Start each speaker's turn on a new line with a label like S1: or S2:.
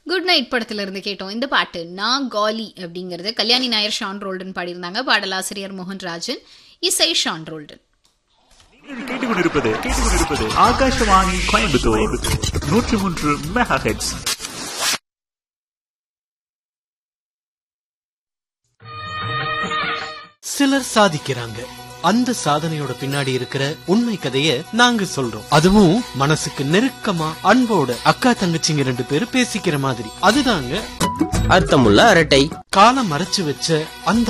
S1: good night படத்துல இருந்து கேட்டோம் இந்த பாட்டு நான் காலி அப்படிங்கறது கல்யாணி நாயர் ஷான் ரோல்டன் பாடியிருந்தாங்க பாடலாசிரியர் மோகன்ராஜன் இசை ஷான் ரோல்டன்
S2: நீங்கள் கேட்டுக்கொண்டிருப்பது கேட்டுக்கொண்டிருப்பது ஆகாஷவாணி கோயம்புத்தூர் நூற்றி மூன்று மெகா ஹெட்ஸ்
S3: சிலர் சாதிக்கிறாங்க அந்த சாதனையோட பின்னாடி இருக்கிற உண்மை கதைய நாங்க சொல்றோம் அதுவும் மனசுக்கு நெருக்கமா அன்போட அக்கா தங்கச்சிங்க ரெண்டு பேரும் பேசிக்கிற மாதிரி அதுதாங்க
S4: அர்த்தமுள்ள அரட்டை
S3: காலம் மறைச்சு வச்ச அந்த